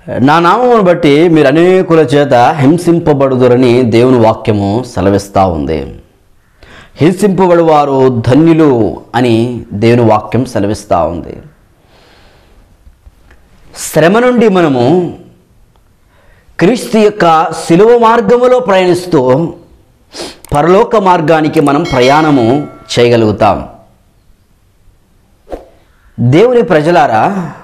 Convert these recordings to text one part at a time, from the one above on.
నా నామమును బట్టి మీరు అనేకుల చేత హింసింపబడుదురని దేవుని వాక్యము సెలవిస్తూ ఉంది హింసింపబడు వారు ధన్యులు అని దేవుని వాక్యం సెలవిస్తూ ఉంది శ్రమ నుండి మనము క్రీస్తు యొక్క శిలువ మార్గములో ప్రయాణిస్తూ పరలోక మార్గానికి మనం ప్రయాణము చేయగలుగుతాం దేవుని ప్రజలారా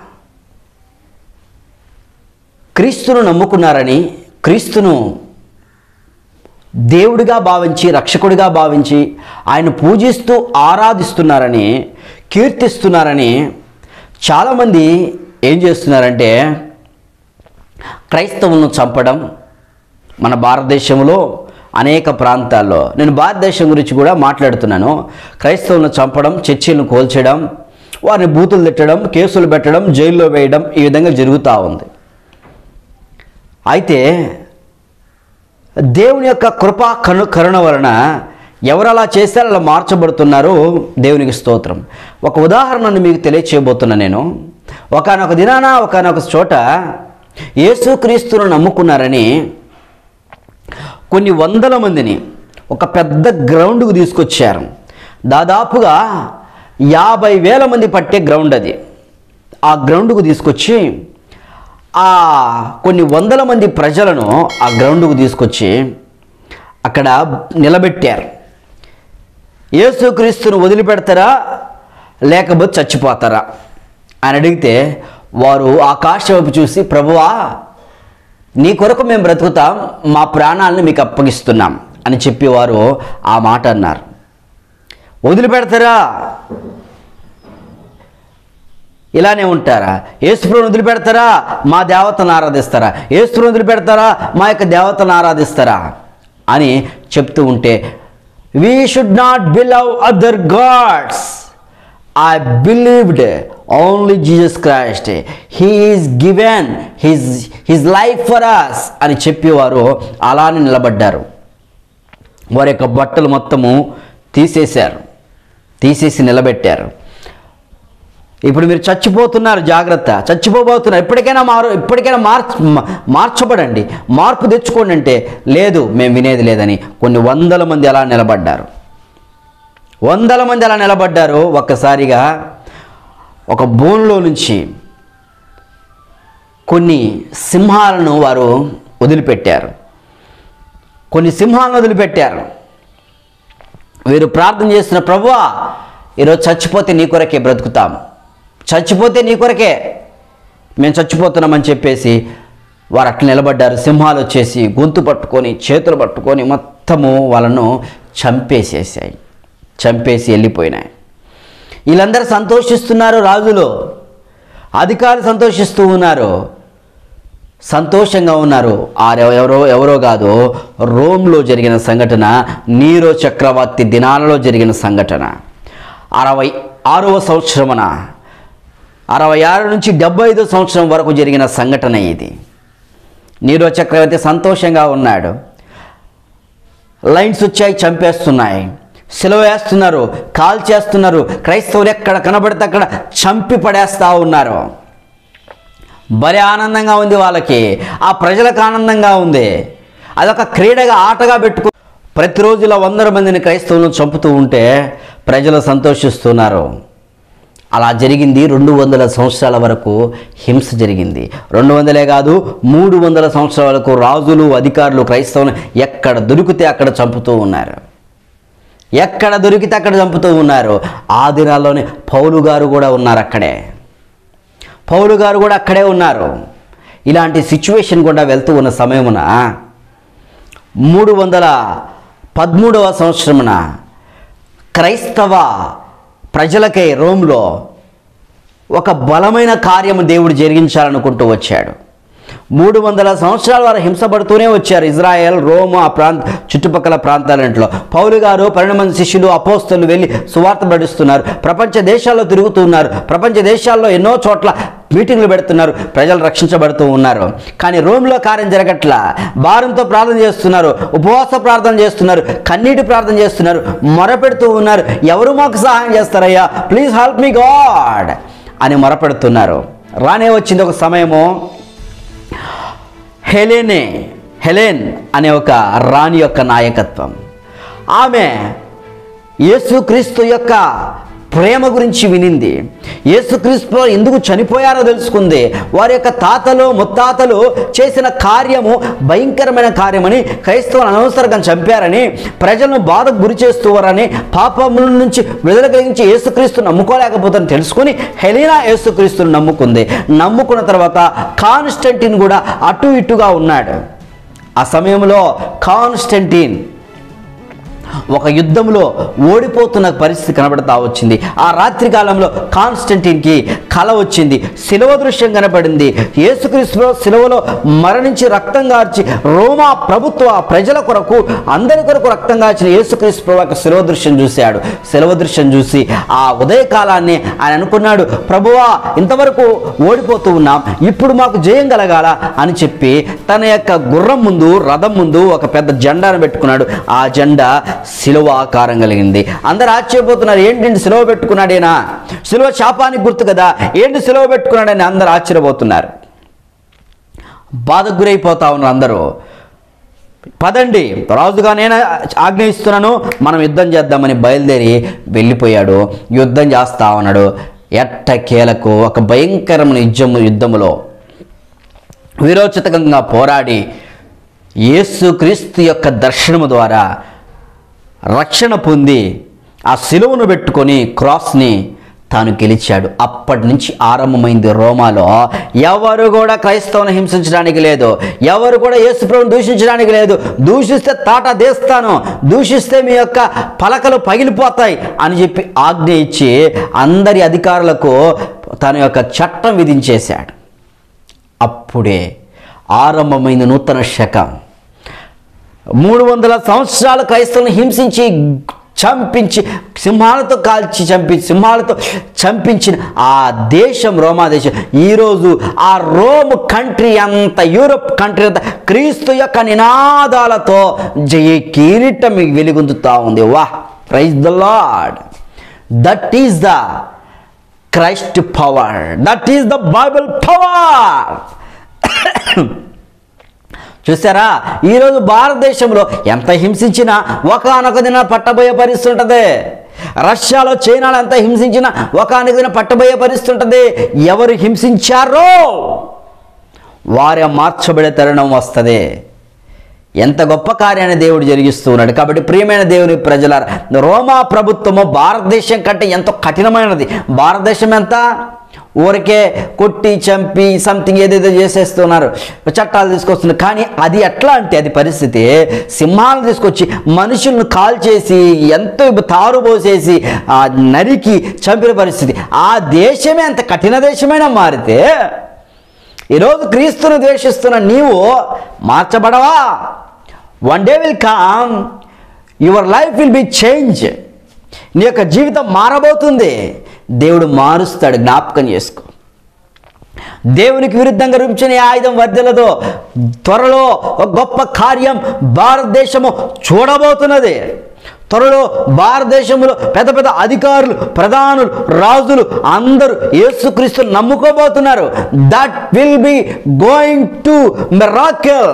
క్రీస్తును నమ్ముకున్నారని క్రీస్తును దేవుడిగా భావించి రక్షకుడిగా భావించి ఆయన పూజిస్తూ ఆరాధిస్తున్నారని కీర్తిస్తున్నారని చాలామంది ఏం చేస్తున్నారంటే క్రైస్తవులను చంపడం మన భారతదేశంలో అనేక ప్రాంతాల్లో నేను భారతదేశం గురించి కూడా మాట్లాడుతున్నాను క్రైస్తవులను చంపడం చర్చిలను కోల్చడం వారిని బూతులు తిట్టడం కేసులు పెట్టడం జైల్లో వేయడం ఈ విధంగా జరుగుతూ ఉంది అయితే దేవుని యొక్క కృపా కను కరుణ వలన ఎవరు అలా చేస్తే అలా మార్చబడుతున్నారో దేవునికి స్తోత్రం ఒక ఉదాహరణను మీకు తెలియచేయబోతున్నా నేను ఒకనొక దినాన ఒకనొక చోట యేసుక్రీస్తును నమ్ముకున్నారని కొన్ని వందల మందిని ఒక పెద్ద గ్రౌండ్కు తీసుకొచ్చారు దాదాపుగా యాభై వేల మంది పట్టే గ్రౌండ్ అది ఆ గ్రౌండ్కు తీసుకొచ్చి ఆ కొన్ని వందల మంది ప్రజలను ఆ గ్రౌండ్కు తీసుకొచ్చి అక్కడ నిలబెట్టారు యేసుక్రీస్తును వదిలిపెడతారా లేకపోతే చచ్చిపోతారా అని అడిగితే వారు ఆకాశం వైపు చూసి ప్రభువా నీ కొరకు మేము బ్రతుకుతాం మా ప్రాణాలను మీకు అప్పగిస్తున్నాం అని చెప్పి వారు ఆ మాట అన్నారు వదిలిపెడతారా ఇలానే ఉంటారా ఏసుప్రభుని వదిలిపెడతారా మా దేవతను ఆరాధిస్తారా ఏసుప్రభుని వదిలిపెడతారా మా యొక్క దేవతను ఆరాధిస్తారా అని చెప్తూ ఉంటే we should not believe other gods I believed only Jesus Christ he's given his his life for us అని చెప్పేవారు అలానే నిలబడ్డారు వారి యొక్క బట్టలు మొత్తము తీసేశారు తీసేసి నిలబెట్టారు ఇప్పుడు మీరు చచ్చిపోతున్నారు జాగ్రత్త చచ్చిపోబోతున్నారు ఎప్పటికైనా మారు ఇప్పటికైనా మార్చ మార్చబడండి మార్పు తెచ్చుకోండి అంటే లేదు మేము వినేది లేదని కొన్ని వందల మంది అలా నిలబడ్డారు వందల మంది అలా నిలబడ్డారు ఒక్కసారిగా ఒక బోన్లో నుంచి కొన్ని సింహాలను వారు వదిలిపెట్టారు కొన్ని సింహాలను వదిలిపెట్టారు వీరు ప్రార్థన చేస్తున్న ప్రభువా ఈరోజు చచ్చిపోతే నీ కొరకే బ్రతుకుతాం చచ్చిపోతే నీ కొరకే మేము చచ్చిపోతున్నామని చెప్పేసి వారు అట్లా నిలబడ్డారు సింహాలు వచ్చేసి గొంతు పట్టుకొని చేతులు పట్టుకొని మొత్తము వాళ్ళను చంపేసేసాయి చంపేసి వెళ్ళిపోయినాయి వీళ్ళందరూ సంతోషిస్తున్నారు రాజులు అధికారులు సంతోషిస్తూ ఉన్నారు సంతోషంగా ఉన్నారు ఆ ఎవరో ఎవరో కాదు రోమ్లో జరిగిన సంఘటన నీరో చక్రవర్తి దినాలలో జరిగిన సంఘటన అరవై ఆరవ సంవత్సరమున అరవై ఆరు నుంచి డెబ్బై ఐదో సంవత్సరం వరకు జరిగిన సంఘటన ఇది నీరో చక్రవర్తి సంతోషంగా ఉన్నాడు లైన్స్ వచ్చాయి చంపేస్తున్నాయి సెలవు వేస్తున్నారు కాల్ చేస్తున్నారు క్రైస్తవులు ఎక్కడ కనబడితే అక్కడ చంపి పడేస్తూ ఉన్నారు భలే ఆనందంగా ఉంది వాళ్ళకి ఆ ప్రజలకు ఆనందంగా ఉంది అదొక క్రీడగా ఆటగా పెట్టుకు ప్రతిరోజు ఇలా వందల మందిని క్రైస్తవులను చంపుతూ ఉంటే ప్రజలు సంతోషిస్తున్నారు అలా జరిగింది రెండు వందల సంవత్సరాల వరకు హింస జరిగింది రెండు వందలే కాదు మూడు వందల సంవత్సరాల వరకు రాజులు అధికారులు క్రైస్తవులు ఎక్కడ దొరికితే అక్కడ చంపుతూ ఉన్నారు ఎక్కడ దొరికితే అక్కడ చంపుతూ ఉన్నారు ఆ దినాల్లోనే పౌలు గారు కూడా ఉన్నారు అక్కడే పౌలు గారు కూడా అక్కడే ఉన్నారు ఇలాంటి సిచ్యువేషన్ కూడా వెళ్తూ ఉన్న సమయమున మూడు వందల పదమూడవ సంవత్సరమున క్రైస్తవ ప్రజలకై రోమ్లో ఒక బలమైన కార్యము దేవుడు జరిగించాలనుకుంటూ వచ్చాడు మూడు వందల సంవత్సరాల వారు హింసపడుతూనే వచ్చారు ఇజ్రాయెల్ రోమ్ ఆ ప్రాంత చుట్టుపక్కల ప్రాంతాలంట్లో పౌలు గారు పన్నెండు మంది శిష్యులు అపోస్తులు వెళ్ళి సువార్త పడిస్తున్నారు ప్రపంచ దేశాల్లో తిరుగుతున్నారు ప్రపంచ దేశాల్లో ఎన్నో చోట్ల మీటింగ్లు పెడుతున్నారు ప్రజలు రక్షించబడుతూ ఉన్నారు కానీ రోమ్లో కార్యం జరగట్లా భారంతో ప్రార్థన చేస్తున్నారు ఉపవాస ప్రార్థన చేస్తున్నారు కన్నీటి ప్రార్థన చేస్తున్నారు మొరపెడుతూ ఉన్నారు ఎవరు మాకు సహాయం చేస్తారయ్యా ప్లీజ్ హెల్ప్ మీ గాడ్ అని మొరపెడుతున్నారు రానే వచ్చింది ఒక సమయము హెలెనే హెలెన్ అనే ఒక రాణి యొక్క నాయకత్వం ఆమె యేసుక్రీస్తు యొక్క ప్రేమ గురించి వినింది యేసుక్రీస్తు ఎందుకు చనిపోయారో తెలుసుకుంది వారి యొక్క తాతలు ముత్తాతలు చేసిన కార్యము భయంకరమైన కార్యమని క్రైస్తవులు అనవసరంగా చంపారని ప్రజలను బాధకు గురి చేస్తువారని పాపముల నుంచి విడుదల కలిగించి యేసుక్రీస్తు నమ్ముకోలేకపోతారని తెలుసుకుని హెలీనా యేసుక్రీస్తుని నమ్ముకుంది నమ్ముకున్న తర్వాత కాన్స్టంటిన్ కూడా అటు ఇటుగా ఉన్నాడు ఆ సమయంలో కాన్స్టంటీన్ ఒక యుద్ధంలో ఓడిపోతున్న పరిస్థితి కనబడతా వచ్చింది ఆ రాత్రి కాలంలో కాన్స్టంటిన్కి కల వచ్చింది శిలవ దృశ్యం కనబడింది యేసుక్రీస్తు శిలవలో మరణించి రక్తం గార్చి రోమా ప్రభుత్వ ప్రజల కొరకు అందరి కొరకు రక్తం గార్చిన యేసుక్రీస్తు యొక్క శిలవ దృశ్యం చూశాడు శిలవ దృశ్యం చూసి ఆ ఉదయకాలాన్ని ఆయన అనుకున్నాడు ప్రభువా ఇంతవరకు ఓడిపోతూ ఉన్నాం ఇప్పుడు మాకు జయం కలగాల అని చెప్పి తన యొక్క గుర్రం ముందు రథం ముందు ఒక పెద్ద జెండాను పెట్టుకున్నాడు ఆ జెండా శిలువ ఆకారం కలిగింది అందరు ఆశ్చర్యపోతున్నారు ఏంటి శిలువ పెట్టుకున్నాడేనా శిలువ శాపానికి గుర్తు కదా ఏంటి శిలువ పెట్టుకున్నాడని అందరు ఆశ్చర్యపోతున్నారు బాధకు గురైపోతా ఉన్నారు అందరూ పదండి రాజుగా నేను ఆజ్ఞయిస్తున్నాను మనం యుద్ధం చేద్దామని బయలుదేరి వెళ్ళిపోయాడు యుద్ధం చేస్తా ఉన్నాడు ఎట్టకేలకు ఒక భయంకరమైన యుద్ధము యుద్ధములో విరోచితంగా పోరాడి యేసుక్రీస్తు యొక్క దర్శనము ద్వారా రక్షణ పొంది ఆ సిలువను పెట్టుకొని క్రాస్ని తాను గెలిచాడు అప్పటి నుంచి ఆరంభమైంది రోమాలో ఎవరు కూడా క్రైస్తవుని హింసించడానికి లేదు ఎవరు కూడా యేసుప్రభుని దూషించడానికి లేదు దూషిస్తే తాట దేస్తాను దూషిస్తే మీ యొక్క పలకలు పగిలిపోతాయి అని చెప్పి ఆజ్ఞ ఇచ్చి అందరి అధికారులకు తన యొక్క చట్టం విధించేశాడు అప్పుడే ఆరంభమైంది నూతన శకం మూడు వందల సంవత్సరాల క్రైస్తవులను హింసించి చంపించి సింహాలతో కాల్చి చంపి సింహాలతో చంపించిన ఆ దేశం రోమా దేశం ఈరోజు ఆ రోమ్ కంట్రీ అంత యూరోప్ కంట్రీ అంతా క్రీస్తు యొక్క నినాదాలతో జయ కిరీటం వెలుగొందుతా ఉంది వాహ్ praise the Lord that is the Christ power that is the Bible power చూసారా ఈరోజు భారతదేశంలో ఎంత హింసించినా ఒకనొక దిన పట్టబోయే పరిస్థితి ఉంటుంది రష్యాలో చైనాలో ఎంత హింసించినా ఒకనొక దిన పట్టబోయే పరిస్థితి ఉంటుంది ఎవరు హింసించారో వారే మార్చబడే తరుణం వస్తుంది ఎంత గొప్ప కార్యాన్ని దేవుడు జరిగిస్తూ ఉన్నాడు కాబట్టి ప్రియమైన దేవుని ప్రజల రోమా ప్రభుత్వము భారతదేశం కంటే ఎంతో కఠినమైనది భారతదేశం ఎంత ఊరికే కొట్టి చంపి సంథింగ్ ఏదేదో చేసేస్తున్నారు చట్టాలు తీసుకొస్తున్నారు కానీ అది ఎట్లా అంటే అది పరిస్థితి సింహాలను తీసుకొచ్చి మనుషులను కాల్ చేసి ఎంతో తారు పోసేసి ఆ నరికి చంపిన పరిస్థితి ఆ దేశమే అంత కఠిన దేశమైనా మారితే ఈరోజు క్రీస్తును ద్వేషిస్తున్న నీవు మార్చబడవా one day will come your life will be change నీ యొక్క జీవితం మారబోతుంది దేవుడు మారుస్తాడు జ్ఞాపకం చేసుకో దేవునికి విరుద్ధంగా రూపించిన ఈ ఆయుధం వర్ధలతో త్వరలో ఒక గొప్ప కార్యం భారతదేశము చూడబోతున్నది త్వరలో భారతదేశంలో పెద్ద పెద్ద అధికారులు ప్రధానులు రాజులు అందరూ యేసుక్రీస్తుని నమ్ముకోబోతున్నారు that will be going to miracle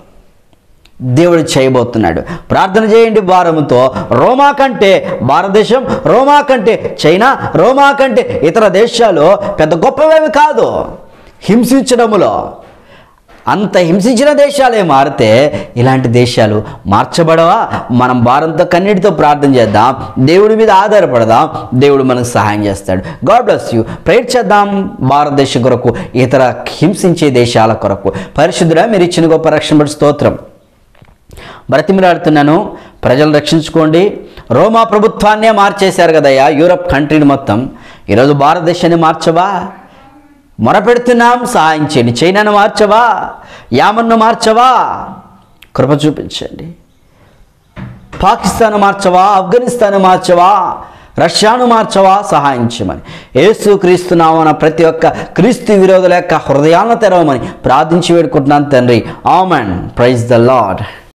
దేవుడు చేయబోతున్నాడు ప్రార్థన చేయండి భారముతో రోమా కంటే భారతదేశం రోమా కంటే చైనా రోమా కంటే ఇతర దేశాలు పెద్ద గొప్పవేమి కాదు హింసించడములో అంత హింసించిన దేశాలే మారితే ఇలాంటి దేశాలు మార్చబడవా మనం భారంతో కన్నీటితో ప్రార్థన చేద్దాం దేవుడి మీద ఆధారపడదాం దేవుడు మనకు సహాయం చేస్తాడు గాడ్ బ్లెస్ యూ ప్రేర్ చేద్దాం భారతదేశం కొరకు ఇతర హింసించే దేశాల కొరకు పరిశుద్ధుడా మీరు ఇచ్చిన గొప్ప రక్షణ బట్టి స్తోత్రం బ్రతిమిలాడుతున్నాను ప్రజలు రక్షించుకోండి రోమా ప్రభుత్వాన్నే మార్చేశారు కదయ్యా యూరప్ కంట్రీని మొత్తం ఈరోజు భారతదేశాన్ని మార్చవా మొరపెడుతున్నాం సహాయం చేయండి చైనాను మార్చవా యామన్ను మార్చవా కృప చూపించండి పాకిస్తాన్ మార్చవా ఆఫ్ఘనిస్తాన్ మార్చవా రష్యాను మార్చవా సహాయం చేయమని యేసు క్రీస్తునామన ప్రతి ఒక్క క్రీస్తు విరోధుల యొక్క హృదయాలను తెరవమని ప్రార్థించి వేడుకుంటున్నాను తండ్రి ఆమెన్ ప్రైజ్ ద లాడ్